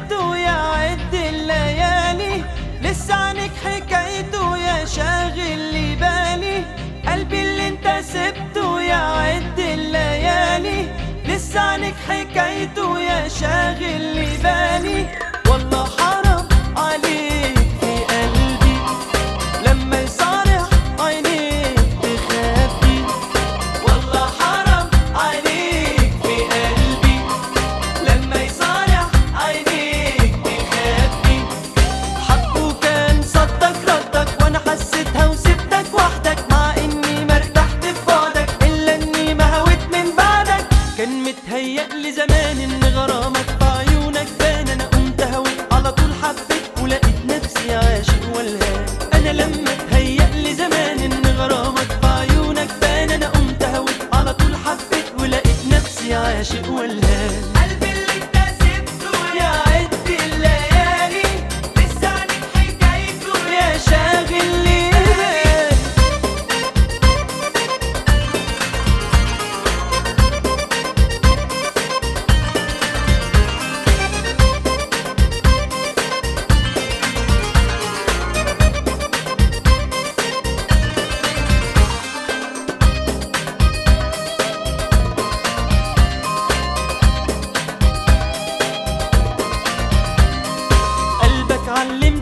سبته يعد الليالي لسه عنك حكايته يا شاغل لي بالي قلبي اللي انت سبته يعد الليالي لسه عنك حكايته يا شاغل لي بالي والله حرام عليك في قلبي لما يصارح عينيك تخبي والله حرام عليك في قلبي لما يصارح عينيك تخبي حقه كان صدق ردك وانا حسيتها وسبتك وحدك مع اني ما ارتحت في بعدك الا اني ما هويت من بعدك كان متهيأ لي زمان ان غرامك في عيونك بان انا قمت هويت على طول حبيت ولقيت نفسي عاشق والهان انا لما اتهيأ لي زمان ان غرامك في عيونك بان انا قمت هويت على طول حبيت ولقيت نفسي عاشق والهان قلبي اللي انت سبته يا عد الليالي لسه عنك حكايته يا شاغل لي قلبك علم